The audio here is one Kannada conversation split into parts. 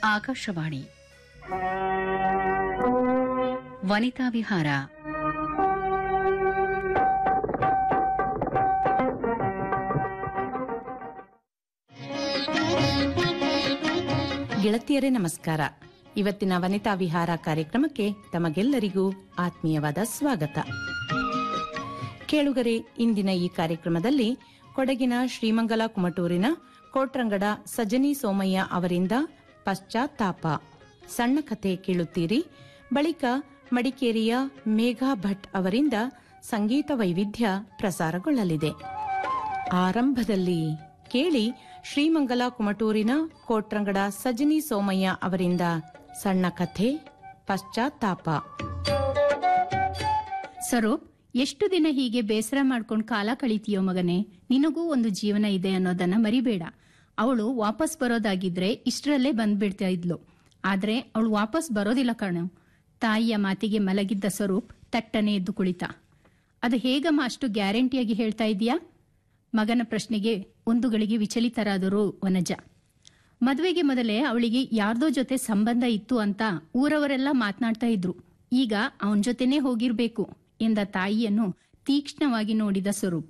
ಆಕಾಶವಾಣಿ ವನಿತಾ ವಿಹಾರ ಗೆಳತಿಯರೇ ನಮಸ್ಕಾರ ಇವತ್ತಿನ ವನಿತಾ ವಿಹಾರ ಕಾರ್ಯಕ್ರಮಕ್ಕೆ ತಮಗೆಲ್ಲರಿಗೂ ಆತ್ಮೀಯವಾದ ಸ್ವಾಗತ ಕೇಳುಗರೆ ಇಂದಿನ ಈ ಕಾರ್ಯಕ್ರಮದಲ್ಲಿ ಕೊಡಗಿನ ಶ್ರೀಮಂಗಲ ಕುಮಟೂರಿನ ಕೋಟ್ರಂಗಡ ಸಜನಿ ಸೋಮಯ್ಯ ಅವರಿಂದ ಪಶ್ಚಾತ್ತಾಪ ಸಣ್ಣ ಕಥೆ ಕೇಳುತ್ತೀರಿ ಬಳಿಕ ಮಡಿಕೇರಿಯ ಮೇಘಾ ಭಟ್ ಅವರಿಂದ ಸಂಗೀತ ವೈವಿಧ್ಯ ಪ್ರಸಾರಗೊಳ್ಳಲಿದೆ ಆರಂಭದಲ್ಲಿ ಕೇಳಿ ಶ್ರೀಮಂಗಲ ಕುಮಟೂರಿನ ಕೋಟ್ರಂಗಡ ಸಜನಿ ಸೋಮಯ್ಯ ಅವರಿಂದ ಸಣ್ಣ ಕಥೆ ಪಶ್ಚಾತ್ತಾಪ ಸ್ವರೂಪ್ ಎಷ್ಟು ದಿನ ಹೀಗೆ ಬೇಸರ ಮಾಡ್ಕೊಂಡು ಕಾಲ ಕಳೀತೀಯೋ ಮಗನೇ ನಿನಗೂ ಒಂದು ಜೀವನ ಇದೆ ಅನ್ನೋದನ್ನ ಮರಿಬೇಡ ಅವಳು ವಾಪಸ್ ಬರೋದಾಗಿದ್ರೆ ಇಷ್ಟರಲ್ಲೇ ಬಂದ್ಬಿಡ್ತಾ ಇದ್ಲು ಆದ್ರೆ ಅವಳು ವಾಪಸ್ ಬರೋದಿಲ್ಲ ಕಣು ತಾಯಿಯ ಮಾತಿಗೆ ಮಲಗಿದ್ದ ಸ್ವರೂಪ್ ತಟ್ಟನೆ ಎದ್ದು ಕುಳಿತ ಅದು ಹೇಗಮ್ಮ ಅಷ್ಟು ಗ್ಯಾರಂಟಿಯಾಗಿ ಹೇಳ್ತಾ ಇದೀಯಾ ಮಗನ ಪ್ರಶ್ನೆಗೆ ಒಂದು ಗಳಿಗೆ ವಿಚಲಿತರಾದರು ವನಜ ಮದುವೆಗೆ ಮೊದಲೇ ಅವಳಿಗೆ ಯಾರ್ದೋ ಜೊತೆ ಸಂಬಂಧ ಇತ್ತು ಅಂತ ಊರವರೆಲ್ಲ ಮಾತನಾಡ್ತಾ ಇದ್ರು ಈಗ ಅವನ ಜೊತೆನೇ ಹೋಗಿರ್ಬೇಕು ಎಂದ ತಾಯಿಯನ್ನು ತೀಕ್ಷ್ಣವಾಗಿ ನೋಡಿದ ಸ್ವರೂಪ್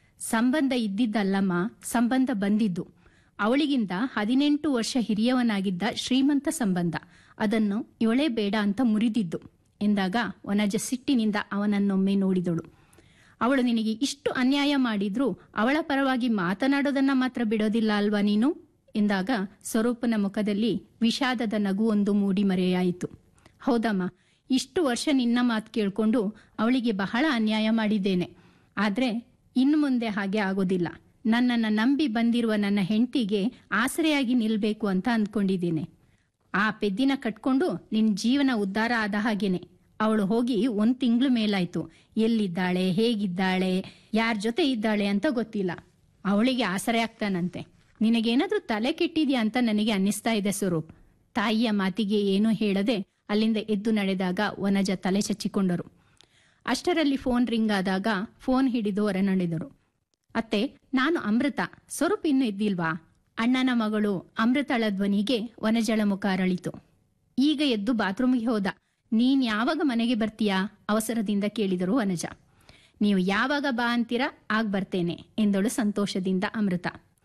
ಸಂಬಂಧ ಇದ್ದಿದ್ದಲ್ಲಮ್ಮ ಸಂಬಂಧ ಬಂದಿದ್ದು ಅವಳಿಗಿಂತ ಹದಿನೆಂಟು ವರ್ಷ ಹಿರಿಯವನಾಗಿದ್ದ ಶ್ರೀಮಂತ ಸಂಬಂಧ ಅದನ್ನು ಇವಳೇ ಬೇಡ ಅಂತ ಮುರಿದಿದ್ದು ಎಂದಾಗ ವನಜ ಸಿಟ್ಟಿನಿಂದ ಅವನನ್ನೊಮ್ಮೆ ನೋಡಿದಳು ಅವಳು ನಿನಗೆ ಇಷ್ಟು ಅನ್ಯಾಯ ಮಾಡಿದ್ರೂ ಅವಳ ಪರವಾಗಿ ಮಾತನಾಡೋದನ್ನ ಮಾತ್ರ ಬಿಡೋದಿಲ್ಲ ಅಲ್ವಾ ನೀನು ಎಂದಾಗ ಸ್ವರೂಪನ ಮುಖದಲ್ಲಿ ವಿಷಾದದ ನಗುವೊಂದು ಮೂಡಿ ಮರೆಯಾಯಿತು ಹೌದಮ್ಮ ಇಷ್ಟು ವರ್ಷ ನಿನ್ನ ಮಾತು ಕೇಳ್ಕೊಂಡು ಅವಳಿಗೆ ಬಹಳ ಅನ್ಯಾಯ ಮಾಡಿದ್ದೇನೆ ಆದ್ರೆ ಇನ್ನು ಮುಂದೆ ಹಾಗೆ ಆಗೋದಿಲ್ಲ ನನ್ನನ್ನ ನಂಬಿ ಬಂದಿರುವ ನನ್ನ ಹೆಂಡತಿಗೆ ಆಸರೆಯಾಗಿ ನಿಲ್ಬೇಕು ಅಂತ ಅಂದ್ಕೊಂಡಿದ್ದೇನೆ ಆ ಪೆದ್ದಿನ ಕಟ್ಕೊಂಡು ನಿನ್ ಜೀವನ ಉದ್ಧಾರ ಆದ ಹಾಗೇನೆ ಅವಳು ಹೋಗಿ ಒಂದ್ ತಿಂಗಳು ಮೇಲಾಯ್ತು ಎಲ್ಲಿದ್ದಾಳೆ ಹೇಗಿದ್ದಾಳೆ ಯಾರ ಜೊತೆ ಇದ್ದಾಳೆ ಅಂತ ಗೊತ್ತಿಲ್ಲ ಅವಳಿಗೆ ಆಸರೆ ಆಗ್ತಾನಂತೆ ನಿನಗೇನಾದ್ರೂ ತಲೆ ಕೆಟ್ಟಿದ್ಯಾ ಅಂತ ನನಗೆ ಅನ್ನಿಸ್ತಾ ಇದೆ ಸ್ವರೂಪ್ ತಾಯಿಯ ಮಾತಿಗೆ ಏನೂ ಹೇಳದೆ ಅಲ್ಲಿಂದ ಎದ್ದು ನಡೆದಾಗ ವನಜ ತಲೆ ಚಚ್ಚಿಕೊಂಡರು ಅಷ್ಟರಲ್ಲಿ ಫೋನ್ ರಿಂಗ್ ಆದಾಗ ಫೋನ್ ಹಿಡಿದು ಹೊರನಡೆದರು ಅತ್ತೆ ನಾನು ಅಮೃತ ಸ್ವರೂಪ್ ಇನ್ನು ಎದ್ದಿಲ್ವಾ ಅಣ್ಣನ ಮಗಳು ಅಮೃತಳ ಧ್ವನಿಗೆ ವನಜಳ ಮುಖ ಅರಳಿತು ಈಗ ಎದ್ದು ಬಾತ್ರೂಮ್ಗೆ ಹೋದ ನೀನ್ ಯಾವಾಗ ಮನೆಗೆ ಬರ್ತೀಯಾ ಅವಸರದಿಂದ ಕೇಳಿದರು ವನಜ ನೀವು ಯಾವಾಗ ಬಾ ಅಂತೀರಾ ಆಗ ಬರ್ತೇನೆ ಎಂದಳು ಸಂತೋಷದಿಂದ ಅಮೃತ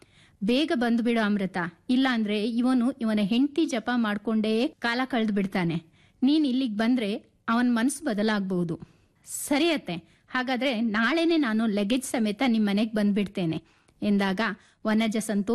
ಬೇಗ ಬಂದು ಬಿಡು ಅಮೃತ ಇಲ್ಲ ಅಂದ್ರೆ ಇವನು ಇವನ ಹೆಂಡತಿ ಜಪ ಮಾಡ್ಕೊಂಡೇ ಕಾಲ ಕಳೆದು ಬಿಡ್ತಾನೆ ನೀನ್ ಇಲ್ಲಿಗೆ ಬಂದ್ರೆ ಅವನ ಮನಸ್ಸು ಬದಲಾಗಬಹುದು ಸರಿ ಅತ್ತೆ ಹಾಗಾದ್ರೆ ನಾಳೆನೆ ನಾನು ಲಗೇಜ್ ಸಮೇತ ನಿಮ್ ಮನೆಗೆ ಬಂದ್ಬಿಡ್ತೇನೆ ಎಂದಾಗ ವನಜ ಸಂತೋಷ